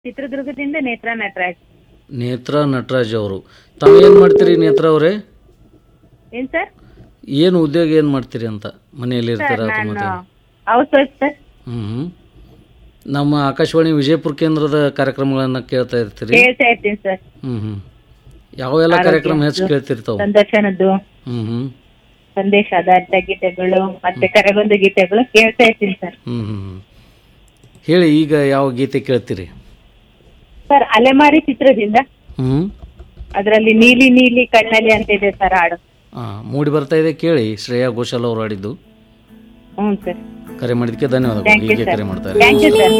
ಚಿತ್ರದುರ್ಗದಿಂದ ನೇತ್ರ ನಟರಾಜ್ ನೇತ್ರ ನಟರಾಜ್ ಅವರು ತಾವು ಏನು ಮಾಡ್ತೀರಿ ನೇತ್ರ ಅವರೇ ಏನ್ ಸರ್ ಏನು ಉದ್ಯೋಗ ಏನು ಮಾಡ್ತೀರಿ ಅಂತ ಮನೆಯಲ್ಲಿ ಸರ್ ಇರ್ತೀರಾ ಅಥವಾ ನಾನು ಮತ್ತೆ ಹೌಸ್ ವೈಫ್ ಸರ್ ಹ್ಞೂ ಹ್ಞೂ ನಮ್ಮ ಆಕಾಶವಾಣಿ ವಿಜಯಪುರ ಕೇಂದ್ರದ ಕಾರ್ಯಕ್ರಮಗಳನ್ನು ಕೇಳ್ತಾ ಇರ್ತೀರಿ ಹೇಳ್ತಾ ಇರ್ತೀನಿ ಸರ್ ಹ್ಞೂ ಹ್ಞೂ ಯಾವೆಲ್ಲ ಕಾರ್ಯಕ್ರಮ ಹೆಚ್ಚು ಕೇಳ್ತಿರ್ತಾವೆ ಸಂದರ್ಶನದ್ದು ಹ್ಞೂ ಹ್ಞೂ ಸಂದೇಶ ಆಧಾರಿತ ಗೀತೆಗಳು ಮತ್ತೆ ಕರಗೊಂದು ಗೀತೆಗಳು ಕೇಳ್ತಾ ಇರ್ತೀನಿ ಸರ್ ಹ್ಞೂ ಹ್ಞೂ ಹ್ಞೂ ಹೇಳಿ ಈಗ ಯಾವ ಗೀತೆ ಕೇಳ್ತೀರಿ ಸರ್ ಅಲೆಮಾರಿ ಚಿತ್ರದಿಂದ ಹ್ಞೂ ಅದರಲ್ಲಿ ನೀಲಿ ನೀಲಿ ಕಣ್ಣಲ್ಲಿ ಅಂತ ಇದೆ ಸರ್ ಹಾಡು ಹಾಂ ಮೂಡಿ ಬರ್ತಾ ಇದೆ ಕೇಳಿ ಶ್ರೇಯಾ ಘೋಷಾಲ್ ಅವರು ಆಡಿದ್ದು ಹ್ಞೂ ಸರ್ ಕರೆ ಮಾಡಿದ್ದಕ್ಕೆ ಧನ್ಯವಾದಗಳು ಥ್ಯಾಂಕ್ ಯು ಹೀಗೆ ಸರ್ ಕರೆ ಮಾಡ್ತಾರೆ ಥ್ಯಾಂಕ್ ಯು ಸರ್